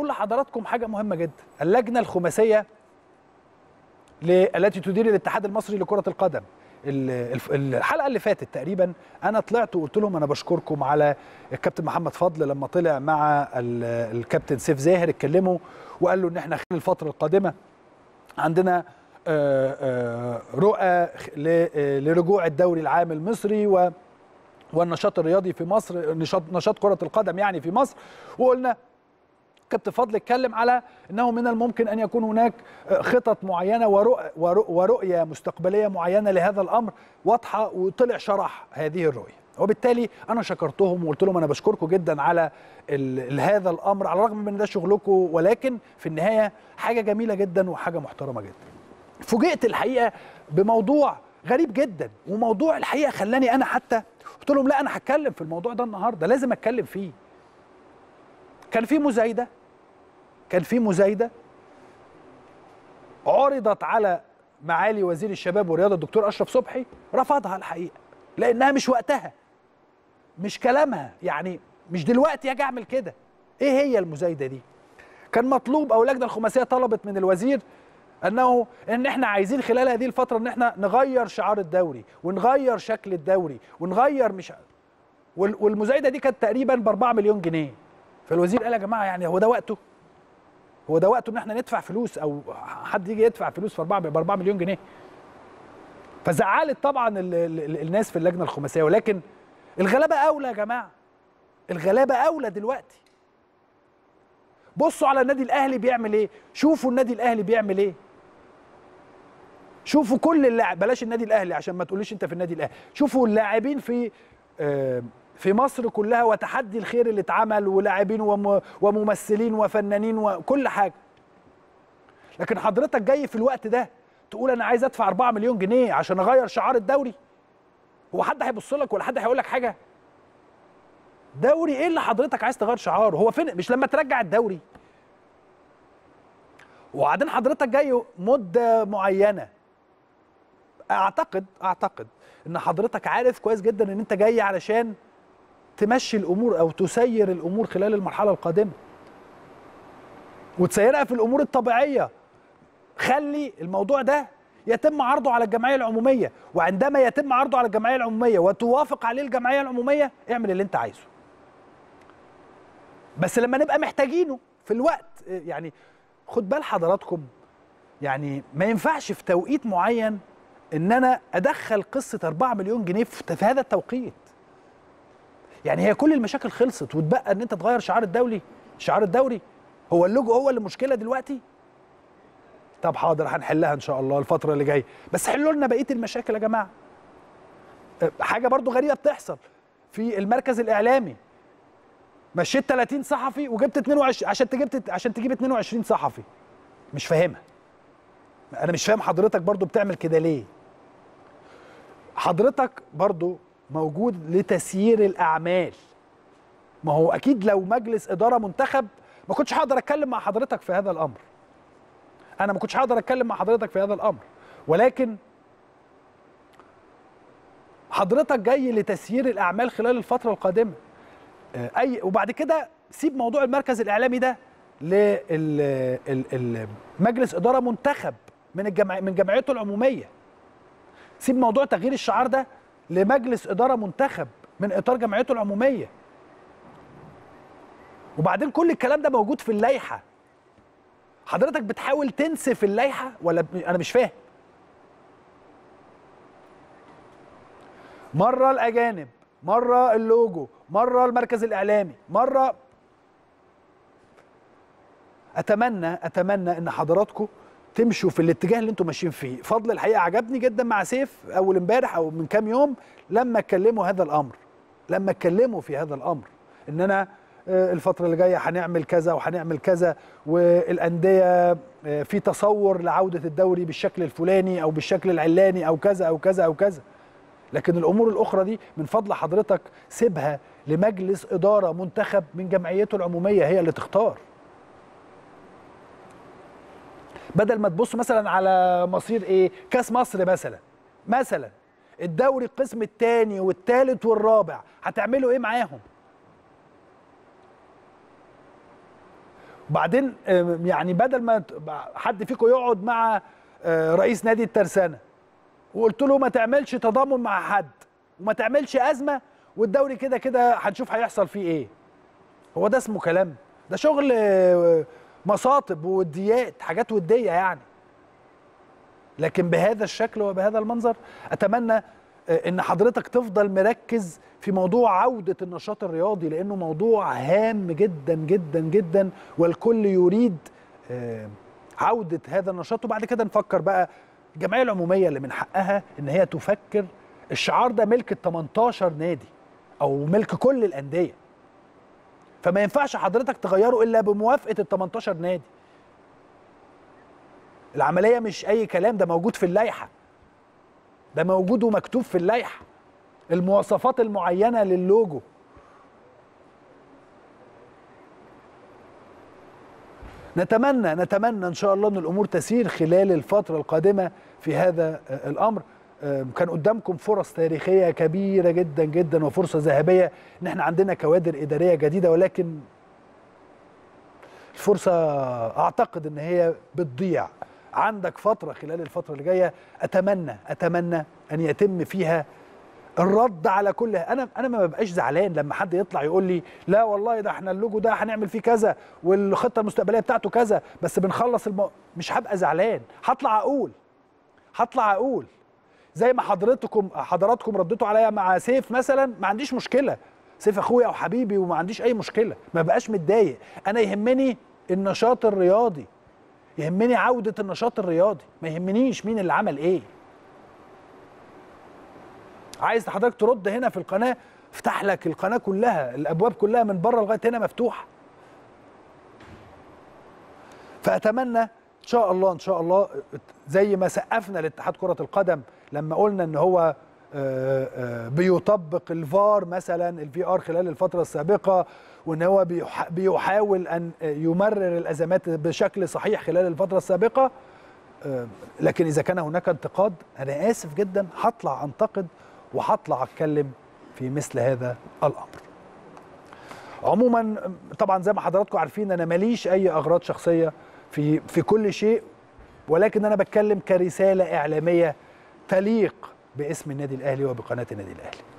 اقول لحضراتكم حاجه مهمه جدا اللجنه الخماسيه التي تدير الاتحاد المصري لكره القدم الحلقه اللي فاتت تقريبا انا طلعت وقلت لهم انا بشكركم على الكابتن محمد فضل لما طلع مع الكابتن سيف زاهر اتكلموا وقال له ان احنا خلال الفتره القادمه عندنا رؤى لرجوع الدوري العام المصري والنشاط الرياضي في مصر نشاط نشاط كره القدم يعني في مصر وقلنا كابتن فضل اتكلم على انه من الممكن ان يكون هناك خطط معينه ورؤى ورؤيه مستقبليه معينه لهذا الامر واضحه وطلع شرح هذه الرؤيه وبالتالي انا شكرتهم وقلت لهم انا بشكركم جدا على هذا الامر على الرغم من ده شغلكم ولكن في النهايه حاجه جميله جدا وحاجه محترمه جدا فوجئت الحقيقه بموضوع غريب جدا وموضوع الحقيقه خلاني انا حتى قلت لهم لا انا هتكلم في الموضوع ده النهارده لازم اتكلم فيه كان في مزايده كان في مزايده عرضت على معالي وزير الشباب والرياضه الدكتور اشرف صبحي رفضها الحقيقه لانها مش وقتها مش كلامها يعني مش دلوقتي اجي اعمل كده ايه هي المزايده دي كان مطلوب او اللجنه الخماسيه طلبت من الوزير انه ان احنا عايزين خلال هذه الفتره ان احنا نغير شعار الدوري ونغير شكل الدوري ونغير مش والمزايده دي كانت تقريبا ب 4 مليون جنيه فالوزير قال يا جماعه يعني هو ده وقته هو ده وقته ان احنا ندفع فلوس او حد يجي يدفع فلوس في 4 ب 4 مليون جنيه فزعلت طبعا ال ال الناس في اللجنه الخماسيه ولكن الغلابه اولى يا جماعه الغلابه اولى دلوقتي بصوا على النادي الاهلي بيعمل ايه شوفوا النادي الاهلي بيعمل ايه شوفوا كل اللاعب بلاش النادي الاهلي عشان ما تقوليش انت في النادي الاهلي شوفوا اللاعبين في آه في مصر كلها وتحدي الخير اللي اتعمل ولاعبين وممثلين وفنانين وكل حاجه لكن حضرتك جاي في الوقت ده تقول انا عايز ادفع 4 مليون جنيه عشان اغير شعار الدوري هو حد هيبص لك ولا حد هيقول لك حاجه دوري ايه اللي حضرتك عايز تغير شعاره هو فين مش لما ترجع الدوري وبعدين حضرتك جاي مده معينه اعتقد اعتقد ان حضرتك عارف كويس جدا ان انت جاي علشان تمشي الامور او تسير الامور خلال المرحله القادمه وتسيرها في الامور الطبيعيه خلي الموضوع ده يتم عرضه على الجمعيه العموميه وعندما يتم عرضه على الجمعيه العموميه وتوافق عليه الجمعيه العموميه اعمل اللي انت عايزه بس لما نبقى محتاجينه في الوقت يعني خد بال حضراتكم يعني ما ينفعش في توقيت معين ان انا ادخل قصه 4 مليون جنيه في هذا التوقيت يعني هي كل المشاكل خلصت وتبقى ان انت تغير شعار الدولي شعار الدوري هو اللوجو هو اللي مشكله دلوقتي طب حاضر هنحلها ان شاء الله الفتره اللي جايه بس حلوا لنا بقيه المشاكل يا جماعه حاجه برضو غريبه بتحصل في المركز الاعلامي مشيت 30 صحفي وجبت 22 عشان تجيب عشان تجيب 22 صحفي مش فاهمها انا مش فاهم حضرتك برضو بتعمل كده ليه حضرتك برضو موجود لتسيير الاعمال ما هو اكيد لو مجلس اداره منتخب ما كنتش هقدر اتكلم مع حضرتك في هذا الامر انا ما كنتش هقدر اتكلم مع حضرتك في هذا الامر ولكن حضرتك جاي لتسيير الاعمال خلال الفتره القادمه اي وبعد كده سيب موضوع المركز الاعلامي ده لمجلس اداره منتخب من الجمع من جمعيته العموميه سيب موضوع تغيير الشعار ده لمجلس اداره منتخب من اطار جمعيته العموميه وبعدين كل الكلام ده موجود في اللائحه حضرتك بتحاول تنسف اللائحه ولا انا مش فاهم مره الاجانب مره اللوجو مره المركز الاعلامي مره اتمنى اتمنى ان حضراتكم تمشوا في الاتجاه اللي انتم ماشيين فيه فضل الحقيقه عجبني جدا مع سيف اول امبارح او من كام يوم لما اتكلموا هذا الامر لما اتكلموا في هذا الامر ان انا الفترة اللي جاية هنعمل كذا وهنعمل كذا والأندية في تصور لعودة الدوري بالشكل الفلاني أو بالشكل العلاني أو كذا أو كذا أو كذا لكن الأمور الأخرى دي من فضل حضرتك سيبها لمجلس إدارة منتخب من جمعيته العمومية هي اللي تختار بدل ما تبص مثلا على مصير ايه كاس مصر مثلا مثلا الدوري القسم الثاني والثالث والرابع هتعملوا ايه معاهم بعدين آه، يعني بدل ما ت- حد فيكم يقعد مع آه، رئيس نادي الترسانه وقلت له ما تعملش تضامن مع حد وما تعملش ازمه والدوري كده كده هنشوف هيحصل فيه ايه هو ده اسمه كلام ده شغل آه، مصاطب ووديات حاجات وديه يعني لكن بهذا الشكل وبهذا المنظر اتمنى آه، ان حضرتك تفضل مركز في موضوع عوده النشاط الرياضي لانه موضوع هام جدا جدا جدا والكل يريد آه، عوده هذا النشاط وبعد كده نفكر بقى الجمعيه العموميه اللي من حقها ان هي تفكر الشعار ده ملك ال 18 نادي او ملك كل الانديه فما ينفعش حضرتك تغيره الا بموافقه ال 18 نادي العمليه مش اي كلام ده موجود في اللائحه ده موجود ومكتوب في اللائحه المواصفات المعينه للوجو نتمنى نتمنى ان شاء الله ان الامور تسير خلال الفتره القادمه في هذا آه، الامر آه، كان قدامكم فرص تاريخيه كبيره جدا جدا وفرصه ذهبيه ان احنا عندنا كوادر اداريه جديده ولكن الفرصه اعتقد ان هي بتضيع عندك فتره خلال الفتره اللي جايه اتمنى اتمنى ان يتم فيها الرد على كل انا انا ما ببقاش زعلان لما حد يطلع يقول لي لا والله ده احنا اللوجو ده هنعمل فيه كذا والخطه المستقبليه بتاعته كذا بس بنخلص الم... مش هبقى زعلان هطلع اقول هطلع اقول زي ما حضرتكم حضراتكم رديتوا عليا مع سيف مثلا ما عنديش مشكله سيف اخويا وحبيبي وما عنديش اي مشكله ما بقاش متضايق انا يهمني النشاط الرياضي يهمني عوده النشاط الرياضي ما يهمنيش مين اللي عمل ايه عايز حضرتك ترد هنا في القناه افتح لك القناه كلها الابواب كلها من بره لغايه هنا مفتوحه فاتمنى ان شاء الله ان شاء الله زي ما سقفنا لاتحاد كره القدم لما قلنا ان هو آه، آه، بيطبق الفار مثلا الفي ار خلال الفتره السابقه وان هو بيح- بيحاول ان يمرر الازمات بشكل صحيح خلال الفتره السابقه آه، لكن اذا كان هناك انتقاد انا اسف جدا هطلع انتقد وهطلع اتكلم في مثل هذا الامر عموما طبعا زي ما حضراتكم عارفين انا ماليش اي اغراض شخصيه في في كل شيء ولكن انا بتكلم كرساله اعلاميه تليق باسم النادي الاهلي وبقناه النادي الاهلي